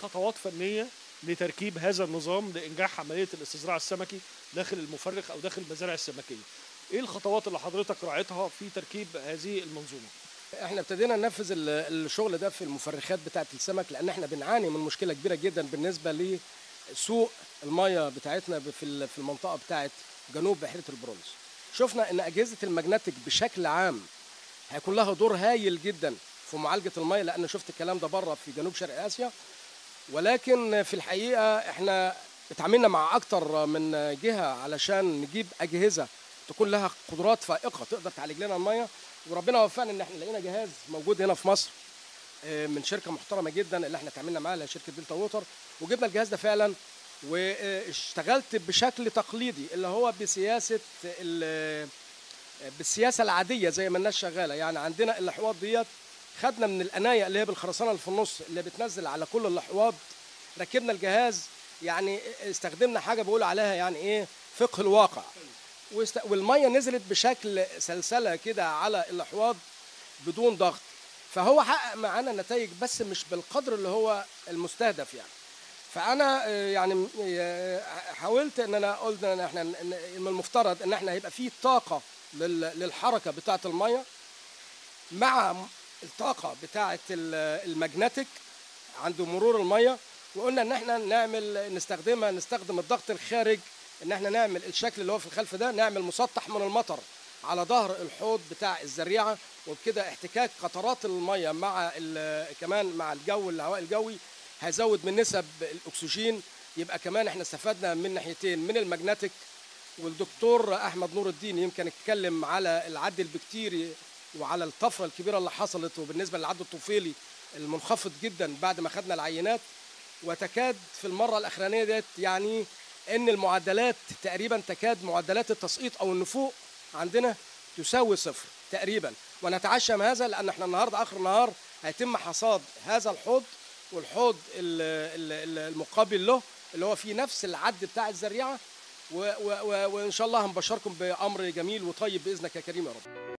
خطوات فنيه لتركيب هذا النظام لانجاح عمليه الاستزراع السمكي داخل المفرخ او داخل المزارع السمكيه ايه الخطوات اللي حضرتك راعيتها في تركيب هذه المنظومه احنا ابتدينا ننفذ ال- الشغل ده في المفرخات بتاعه السمك لان احنا بنعاني من مشكله كبيره جدا بالنسبه لسوق الميه بتاعتنا في ال- في المنطقه بتاعه جنوب بحيره البرونز شفنا ان اجهزه المجنتيك بشكل عام هيكون لها دور هايل جدا في معالجه الميه لان شفت الكلام ده بره في جنوب شرق اسيا ولكن في الحقيقه احنا اتعاملنا مع اكتر من جهه علشان نجيب اجهزه تكون لها قدرات فائقه تقدر تعالج لنا الميه وربنا وفقنا ان احنا لقينا جهاز موجود هنا في مصر آه، من شركه محترمه جدا اللي احنا اتعاملنا معاها اللي هي شركه دلتا ووتر وجبنا الجهاز ده فعلا واشتغلت بشكل تقليدي اللي هو بسياسه ال- بالسياسه العاديه زي ما الناس شغاله يعني عندنا الاحواض ديت خدنا من القنايه اللي هي بالخرسانه اللي في النص اللي بتنزل على كل الاحواض ركبنا الجهاز يعني استخدمنا حاجه بقول عليها يعني ايه فقه الواقع واست- والميه نزلت بشكل سلسله كده على الاحواض بدون ضغط فهو حقق معانا نتائج بس مش بالقدر اللي هو المستهدف يعني فانا آه، يعني آه، حاولت ان انا قلت ان احنا إن من المفترض ان احنا هيبقى فيه طاقه لل- للحركه بتاعه الميه مع الطاقه بتاعه ال- المagnetic عند مرور الميه وقلنا ان احنا نعمل نستخدمها نستخدم الضغط الخارج ان احنا نعمل الشكل اللي هو في الخلف ده نعمل مسطح من المطر على ظهر الحوض بتاع الزريعه وبكده احتكاك قطرات الميه مع ال- كمان مع الجو الهواء الجوي هيزود من نسب الاكسجين يبقى كمان احنا استفدنا من ناحيتين من المagnetic والدكتور احمد نور الدين يمكن اتكلم على العد البكتيري وعلى الطفره الكبيره اللي حصلت وبالنسبه للعد الطفيلي المنخفض جدا بعد ما خدنا العينات وتكاد في المره الاخرانيه ديت يعني ان المعدلات تقريبا تكاد معدلات التسقيط او النفوق عندنا تساوي صفر تقريبا ونتعشم هذا لان احنا النهارده اخر النهار هيتم حصاد هذا الحوض والحوض ال- ال- ال- المقابل له اللي هو فيه نفس العد بتاع الزريعه و- و- و- وان شاء الله هنبشركم بامر جميل وطيب باذنك يا كريم يا رب